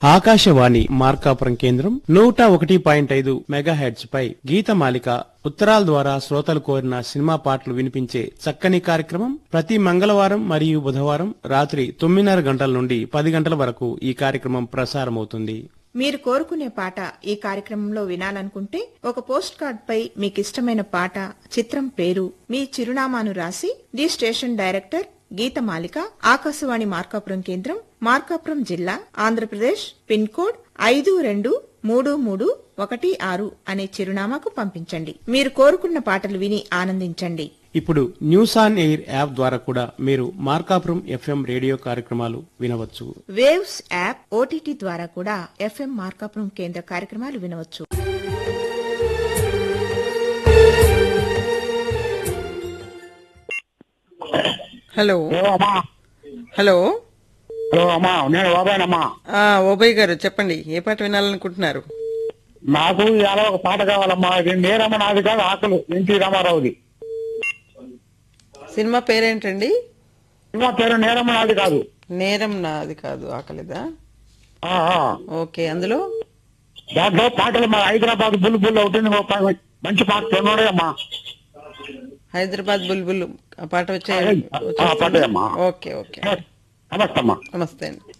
ఆకాశవాణి మార్కాపురం కేంద్రం నూట ఒకటి పాయింట్ ఐదు మెగాహెడ్స్ పై గీతమాలిక ఉత్తరాల ద్వారా శ్రోతలు కోరిన సినిమా పాటలు వినిపించే చక్కని కార్యక్రమం ప్రతి మంగళవారం మరియు బుధవారం రాత్రి తొమ్మిదిన్నర గంటల నుండి పది గంటల వరకు ఈ కార్యక్రమం ప్రసారమవుతుంది మీరు కోరుకునే పాట ఈ కార్యక్రమంలో వినాలనుకుంటే ఒక పోస్ట్ కార్డ్ పై మీకు ఇష్టమైన పాట చిత్రం పేరు మీ చిరునామాను రాసి the station director Geetamalika Akashvani Markapuram కేంద్రం మార్కాపురం జిల్లా ఆంధ్రప్రదేశ్ పిన్ కోడ్ ఐదు రెండు మూడు మూడు ఒకటి ఆరు అనే చిరునామాకు పంపించండి మీరు కోరుకున్న పాటలు విని ఆనందించండి ఇప్పుడు న్యూస్ ఆన్ ఎయిర్ యాప్ ద్వారా కూడా మీరు మార్కాపురం ఎఫ్ఎం రేడియో కార్యక్రమాలు వినవచ్చు వేవ్స్ యాప్ ఓటీటీ ద్వారా కూడా ఎఫ్ఎం మార్కాపురం కేంద్ర కార్యక్రమాలు వినవచ్చు హలో హలో అమ్మా హలో హలో అమ్మా నేను బాబాయనమ్మా ఆ, ఓబయ్య గారు చెప్పండి ఏ పాట వినాలనుకుంటున్నారు నాకు ఇవాళ ఒక పాట కావాలమ్మా ఇది నేరమ్మ నాది కాదు ఆకలి ఎన్టీ రామారావుది సినిమా పేరేంటండి సినిమా పేరు నేరమ్మ నాది కాదు నేరం నాది కాదు ఆకలిదా ఆ, ఆ. ఓకే అందులో దాంట్లో పాటలు మా హైదరాబాద్ బుల్ బుల్ అవుతుంది ఒక పా- మంచి పాట తిన్నాడే అమ్మా హైదరాబాద్ బుల్బుల్ ఆ పాట వచ్చే ఆ, పాటే అమ్మా. ఓకే ఓకే నమస్తే అమ్మా నమస్తే అండి